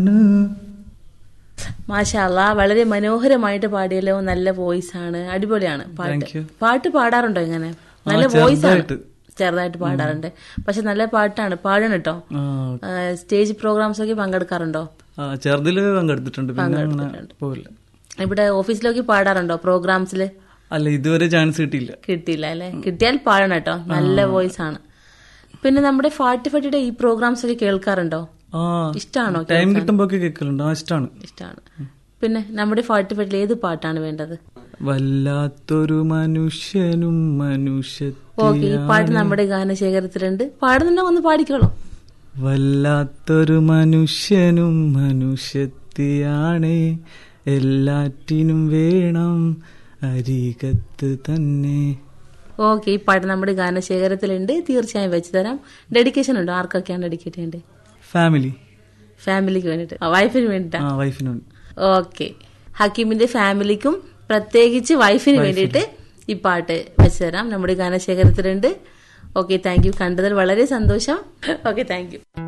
മാഷാല്ല വളരെ മനോഹരമായിട്ട് പാടിയല്ലോ നല്ല വോയിസ് ആണ് അടിപൊളിയാണ് പാട്ട് Thank you. പാട്ട് പാടാറുണ്ടോ ഇങ്ങനെ നല്ല ആ, വോയിസ് ആണ് ചെറുതായിട്ട്. ചെറുതായിട്ട് പാടാറുണ്ട് പക്ഷെ നല്ല പാട്ടാണ് പാടണം കേട്ടോ ആ, സ്റ്റേജ് പ്രോഗ്രാംസ് ഒക്കെ പങ്കെടുക്കാറുണ്ടോ ആ, ചെറുതില് പങ്കെടുത്തിട്ടുണ്ട് പിന്നെ അങ്ങനെ പങ്കെടുത്തിട്ടുണ്ട്. പോവില്ല ഇവിടെ ഓഫീസിലൊക്കെ പാടാറുണ്ടോ പ്രോഗ്രാംസിൽ അല്ല ഇതുവരെ ചാൻസ് കിട്ടിയില്ല കിട്ടിയില്ല അല്ലെ കിട്ടിയാൽ പാടണം കേട്ടോ നല്ല വോയിസ് ആണ് പിന്നെ നമ്മുടെ ഫാട്ടി ഫട്ടിയുടെ ഈ പ്രോഗ്രാംസ് ഒക്കെ കേൾക്കാറുണ്ടോ ആ ഇഷ്ടമാണോ ടൈം കിട്ടുമ്പോ ഒക്കെ കേൾക്കലുണ്ട് ആ ഇഷ്ടമാണ് ഇഷ്ടമാണ് പിന്നെ നമ്മുടെ ഫാട്ടി ഫട്ടിൽ ഏത് പാട്ടാണ് വേണ്ടത് വല്ലാത്തൊരു മനുഷ്യനും ഓക്കെ ഈ പാട്ട് മനുഷ്യ നമ്മുടെ ഗാനശേഖരത്തിലുണ്ട് പാടുന്നുണ്ടോ ഒന്ന് പാടിക്കോളൂ വല്ലാത്തൊരു മനുഷ്യനും മനുഷ്യത്തിയാണേ എല്ലാറ്റിനും വേണം അരികത്ത് തന്നെ ഓക്കെ ഈ പാട്ട് നമ്മുടെ ഗാനശേഖരത്തിലുണ്ട് തീർച്ചയായും വെച്ച് തരാം ഡെഡിക്കേഷൻ ഉണ്ടോ ആർക്കൊക്കെയാണ് ഡെഡിക്കേറ്റ് ചെയ്യേണ്ടത് ഫാമിലി ഫാമിലിക്ക് വേണ്ടിട്ട് വൈഫിന് വേണ്ടിട്ടാ ആ വൈഫിനുണ്ട് ഓക്കെ ഹക്കീമിന്റെ ഫാമിലിക്കും പ്രത്യേകിച്ച് വൈഫിന് വേണ്ടിയിട്ട് ഈ പാട്ട് വെച്ച് തരാം നമ്മുടെ ഗാനശേഖരത്തിലുണ്ട് ഓക്കെ താങ്ക് യു കണ്ടതിൽ വളരെ സന്തോഷം ഓക്കെ താങ്ക് യു